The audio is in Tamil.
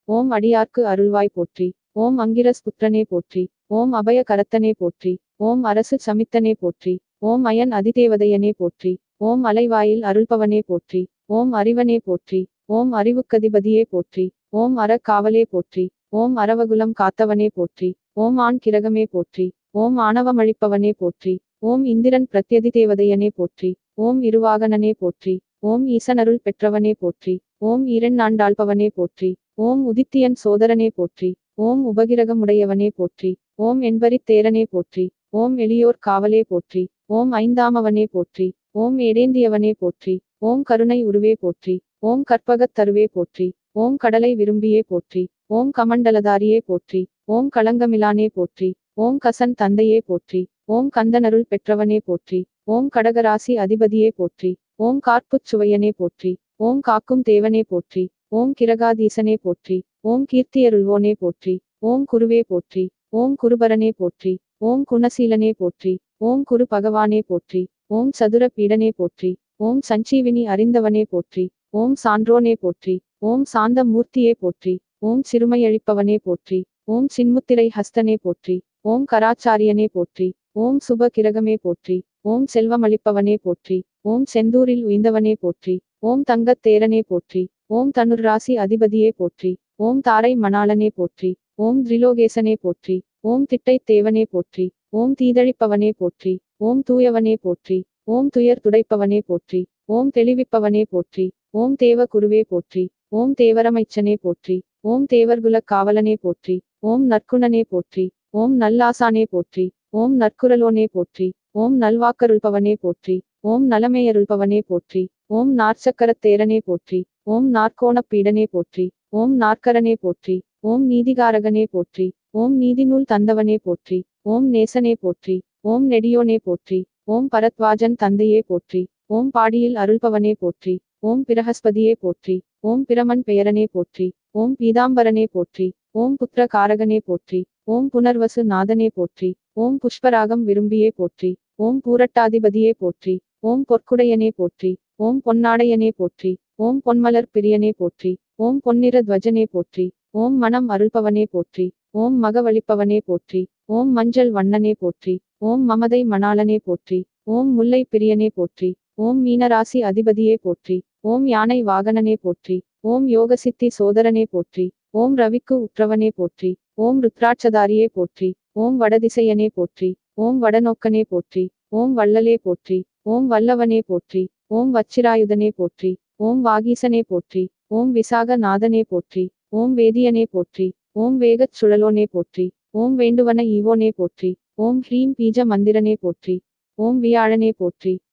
ஓம் அடியார்க்கு அருள்வாய் போற்றி ஓம் அங்கிரஸ் புத்திரனே போற்றி ஓம் அபய கரத்தனே போற்றி ஓம் அரசு சமித்தனே போற்றி ஓம் அயன் அதிதேவதையனே போற்றி ஓம் அலைவாயில் அருள்பவனே போற்றி ஓம் அறிவனே போற்றி ஓம் அறிவுக்கதிபதியே போற்றி ஓம் அறக்காவலே போற்றி ஓம் அரவகுலம் காத்தவனே போற்றி ஓம் ஆண் கிரகமே போற்றி ஓம் ஆணவமழிப்பவனே போற்றி ஓம் இந்திரன் பிரத்யதி தேவதையனே போற்றி ஓம் இருவாகனனே போற்றி ஓம் ஈசனருள் பெற்றவனே போற்றி ஓம் இரண்டாண்டாள்பவனே போற்றி ஓம் உதித்தியன் சோதரனே போற்றி ஓம் உபகிரகமுடையவனே போற்றி ஓம் என்பரித் தேரனே போற்றி ஓம் எளியோர் காவலே போற்றி ஓம் ஐந்தாமவனே போற்றி ஓம் ஏடேந்தியவனே போற்றி ஓம் கருணை உருவே போற்றி ஓம் கற்பகத் தருவே போற்றி ஓம் கடலை விரும்பியே போற்றி ஓம் கமண்டலதாரியே போற்றி ஓம் களங்கமிலானே போற்றி ஓம் கசன் தந்தையே போற்றி ஓம் கந்தனருள் பெற்றவனே போற்றி ஓம் கடகராசி அதிபதியே போற்றி ஓம் கார்ப்புச் சுவையனே போற்றி ஓம் காக்கும் தேவனே போற்றி ஓம் கிரகாதீசனே போற்றி ஓம் கீர்த்தியருள்வோனே போற்றி ஓம் குருவே போற்றி ஓம் குருபரனே போற்றி ஓம் குணசீலனே போற்றி ஓம் குரு பகவானே போற்றி ஓம் சதுர பீடனே போற்றி ஓம் சஞ்சீவினி அறிந்தவனே போற்றி ஓம் சான்றோனே போற்றி ஓம் சாந்த மூர்த்தியே போற்றி ஓம் சிறுமையழிப்பவனே போற்றி ஓம் சின்முத்திரை ஹஸ்தனே போற்றி ஓம் கராச்சாரியனே போற்றி ஓம் சுப கிரகமே போற்றி ஓம் செல்வமளிப்பவனே போற்றி ஓம் செந்தூரில் உய்ந்தவனே போற்றி ஓம் தங்கத் தேரனே போற்றி ஓம் தனுர் ராசி அதிபதியே போற்றி ஓம் தாரை மணாளனே போற்றி ஓம் திரிலோகேசனே போற்றி ஓம் திட்டைத் தேவனே போற்றி ஓம் தீதழிப்பவனே போற்றி ஓம் தூயவனே போற்றி ஓம் துயர் துடைப்பவனே போற்றி ஓம் தெளிவிப்பவனே போற்றி ஓம் தேவ குருவே போற்றி ஓம் தேவரமைச்சனே போற்றி ஓம் தேவர்குலக் காவலனே போற்றி ஓம் நற்குணனே போற்றி ஓம் நல்லாசானே போற்றி ஓம் நற்குரலோனே போற்றி ஓம் நல்வாக்கருள்பவனே போற்றி ஓம் நலமேயருள்பவனே போற்றி ஓம் நாற்சக்கரத் தேரனே போற்றி ஓம் நாற்கோணப் பீடனே போற்றி ஓம் நாற்கரனே போற்றி ஓம் நீதிகாரகனே போற்றி ஓம் நீதிநூல் தந்தவனே போற்றி ஓம் நேசனே போற்றி ஓம் நெடியோனே போற்றி ஓம் பரத்வாஜன் தந்தையே போற்றி ஓம் பாடியில் அருள்பவனே போற்றி ஓம் பிரகஸ்பதியே போற்றி ஓம் பிரமன் பெயரனே போற்றி ஓம் பீதாம்பரனே போற்றி ஓம் புத்திர காரகனே போற்றி ஓம் புனர்வசு நாதனே போற்றி ஓம் புஷ்பராகம் விரும்பியே போற்றி ஓம் பூரட்டாதிபதியே போற்றி ஓம் பொற்குடையனே போற்றி ஓம் பொன்னாடையனே போற்றி ஓம் பொன்மலர் பிரியனே போற்றி ஓம் பொன்னிற துவஜனே போற்றி ஓம் மனம் அருள்பவனே போற்றி ஓம் மகவழிப்பவனே போற்றி ஓம் மஞ்சள் வண்ணனே போற்றி ஓம் மமதை மணாளனே போற்றி ஓம் முல்லை பிரியனே போற்றி ஓம் மீனராசி அதிபதியே போற்றி ஓம் யானை வாகனனே போற்றி ஓம் யோகசித்தி சோதரனே போற்றி ஓம் ரவிக்கு உற்றவனே போற்றி ஓம் ருத்ராட்சதாரியே போற்றி ஓம் வடதிசையனே போற்றி ஓம் வடநோக்கனே போற்றி ஓம் வள்ளலே போற்றி ஓம் வல்லவனே போற்றி ஓம் வச்சிராயுதனே போற்றி ஓம் வாகீசனே போற்றி ஓம் விசாக நாதனே போற்றி ஓம் வேதியனே போற்றி ஓம் வேகச் சுழலோனே போற்றி ஓம் வேண்டுவன ஈவோனே போற்றி ஓம் ஹ்ரீம் பீஜ மந்திரனே போற்றி ஓம் வியாழனே போற்றி